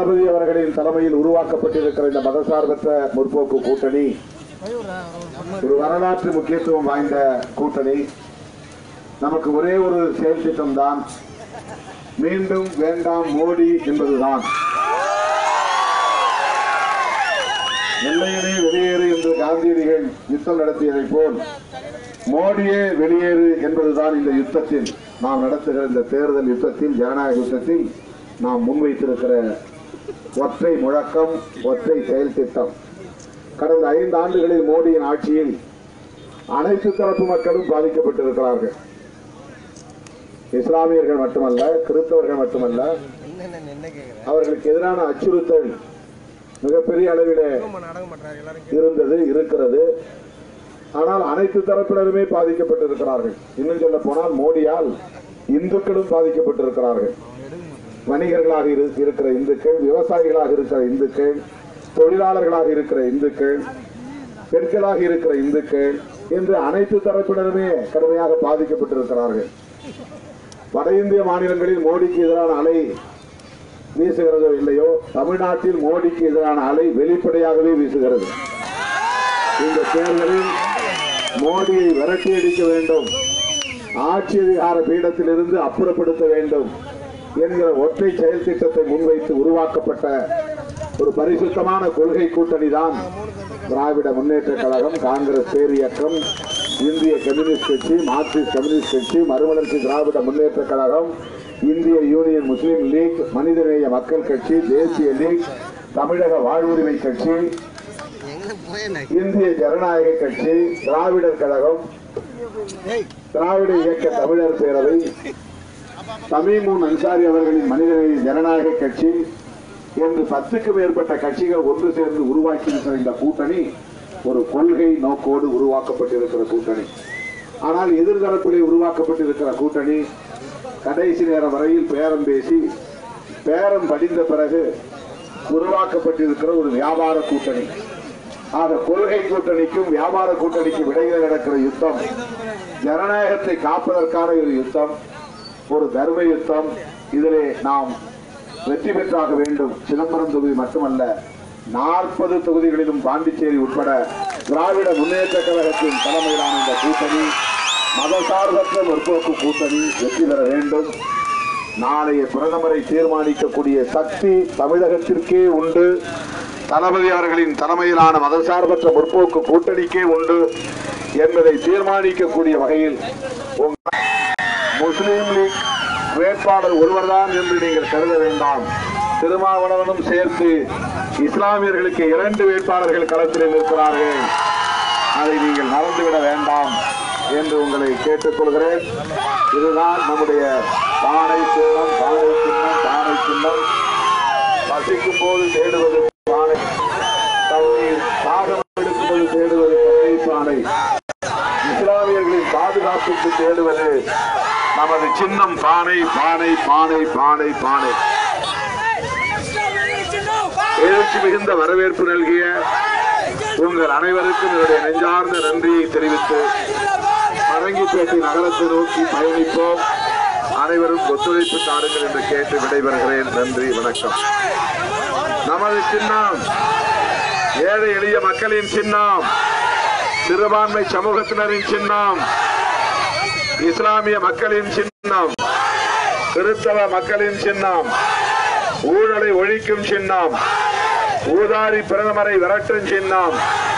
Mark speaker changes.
Speaker 1: தளபதி அவர்களின் தலைமையில் உருவாக்கப்பட்டிருக்கிற இந்த மதசார்பற்ற முற்போக்கு கூட்டணி ஒரு வரலாற்று முக்கியத்துவம் வாய்ந்த கூட்டணி நமக்கு ஒரே ஒரு செயல் திட்டம் தான் மீண்டும் வேண்டாம் மோடி என்பதுதான் எல்லையிலே வெளியேறு என்று காந்தியடிகள் யுத்தம் நடத்தியதைப் போல் மோடியே வெளியேறு என்பதுதான் இந்த யுத்தத்தில் நாம் நடத்துகிற இந்த தேர்தல் யுத்தத்தில் ஜனநாயக யுத்தத்தில் நாம் முன்வைத்திருக்கிற ஒற்றை முழக்கம் ஒற்றை செயல் திட்டம் கடந்த ஐந்து ஆண்டுகளில் மோடியின் ஆட்சியில் அனைத்து தரப்பு மக்களும் பாதிக்கப்பட்டிருக்கிறார்கள் இஸ்லாமியர்கள் மட்டுமல்ல கிறிஸ்தவர்கள் மட்டுமல்ல அவர்களுக்கு எதிரான அச்சுறுத்தல் மிகப்பெரிய அளவிலே இருந்தது இருக்கிறது ஆனால் அனைத்து தரப்பினருமே பாதிக்கப்பட்டிருக்கிறார்கள் இன்னும் சொல்ல போனால் மோடியால் இந்துக்களும் பாதிக்கப்பட்டிருக்கிறார்கள் வணிகர்களாக இரு- இருக்கிற இந்துக்கள் விவசாயிகளாக இருக்கிற இந்துக்கள் தொழிலாளர்களாக இருக்கிற இந்துக்கள் பெண்களாக இருக்கிற இந்துக்கள் என்று அனைத்து தரப்பினருமே கடுமையாக பாதிக்கப்பட்டிருக்கிறார்கள் வட இந்திய மாநிலங்களில் மோடிக்கு எதிரான அலை வீசுகிறதோ இல்லையோ தமிழ்நாட்டில் மோடிக்கு எதிரான அலை வெளிப்படையாகவே வீசுகிறது இந்த தேர்தலில் மோடியை விரட்டி அடிக்க வேண்டும் ஆட்சி அதிகார பீடத்திலிருந்து அப்புறப்படுத்த வேண்டும் என்கிற ஒற்றை செயல் திட்டத்தை முன்வைத்து உருவாக்கப்பட்ட ஒரு பரிசுத்தமான கொள்கை கூட்டணி தான் திராவிட முன்னேற்ற கழகம் காங்கிரஸ் பேரியக்கம் இந்திய கம்யூனிஸ்ட் கட்சி மார்க்சிஸ்ட் கம்யூனிஸ்ட் கட்சி மறுமலர்ச்சி திராவிட முன்னேற்ற கழகம் இந்திய யூனியன் முஸ்லீம் லீக் மனிதநேய மக்கள் கட்சி தேசிய லீக் தமிழக வாழ்வுரிமை கட்சி இந்திய ஜனநாயக கட்சி திராவிடர் கழகம் திராவிட இயக்க தமிழர் பேரவை தமிமுன் அன்சாரி அவர்களின் மனிதநேய ஜனநாயக கட்சி என்று பத்துக்கு மேற்பட்ட கட்சிகள் ஒன்று சேர்ந்து உருவாக்கி இருக்கிற இந்த கூட்டணி ஒரு கொள்கை நோக்கோடு உருவாக்கப்பட்டிருக்கிற கூட்டணி ஆனால் எதிர்தரப்பிலே உருவாக்கப்பட்டிருக்கிற கூட்டணி கடைசி நேரம் வரையில் பேரம் பேசி பேரம் படிந்த பிறகு உருவாக்கப்பட்டிருக்கிற ஒரு வியாபார கூட்டணி ஆக கொள்கை கூட்டணிக்கும் வியாபார கூட்டணிக்கும் இடையில நடக்கிற யுத்தம் ஜனநாயகத்தை காப்பதற்கான ஒரு யுத்தம் ஒரு தர்ம யுத்தம் இதிலே நாம் வெற்றி பெற்றாக வேண்டும் சிதம்பரம் தொகுதி மட்டுமல்ல நாற்பது தொகுதிகளிலும் பாண்டிச்சேரி உட்பட திராவிட முன்னேற்ற கழகத்தின் தலைமையிலான இந்த கூட்டணி மதசார்பற்ற முற்போக்கு கூட்டணி வெற்றி பெற வேண்டும் நாளைய பிரதமரை தீர்மானிக்கக்கூடிய சக்தி தமிழகத்திற்கே உண்டு தளபதி அவர்களின் தலைமையிலான மதசார்பற்ற முற்போக்கு கூட்டணிக்கே உண்டு என்பதை தீர்மானிக்கக்கூடிய வகையில் உங்கள் முஸ்லீம் லீக் வேட்பாளர் ஒருவர்தான் என்று நீங்கள் கருத வேண்டாம் திருமாவளவனும் சேர்த்து இஸ்லாமியர்களுக்கு இரண்டு வேட்பாளர்கள் களத்தில் நிற்கிறார்கள் அதை நீங்கள் மறந்துவிட வேண்டாம் என்று உங்களை கேட்டுக்கொள்கிறேன் இதுதான் நம்முடைய பானை சின்னம் பானை சின்னம் பானை சின்னம் பசிக்கும் போது தேடுவது பானை தண்ணீர் தாகம் எடுக்கும்போது தேடுவது தண்ணீர் பானை இஸ்லாமியர்களின் பாதுகாப்புக்கு தேடுவது நமது சின்னம் பானை பானை பானை பானை பானை எழுச்சி மிகுந்த வரவேற்பு நல்கிய உங்கள் அனைவருக்கும் என்னுடைய நெஞ்சார்ந்த நன்றியை தெரிவித்து பரங்கிப்பேட்டை நகரத்தை நோக்கி பயணிப்போம் அனைவரும் ஒத்துழைப்பு தாருங்கள் என்று கேட்டு விடைபெறுகிறேன் நன்றி வணக்கம் நமது சின்னம் ஏழை எளிய மக்களின் சின்னம் சிறுபான்மை சமூகத்தினரின் சின்னம் இஸ்லாமிய மக்களின் சின்னம் கிறிஸ்தவ மக்களின் சின்னம் ஊழலை ஒழிக்கும் சின்னம் ஊதாரி பிரதமரை விரட்டும் சின்னம்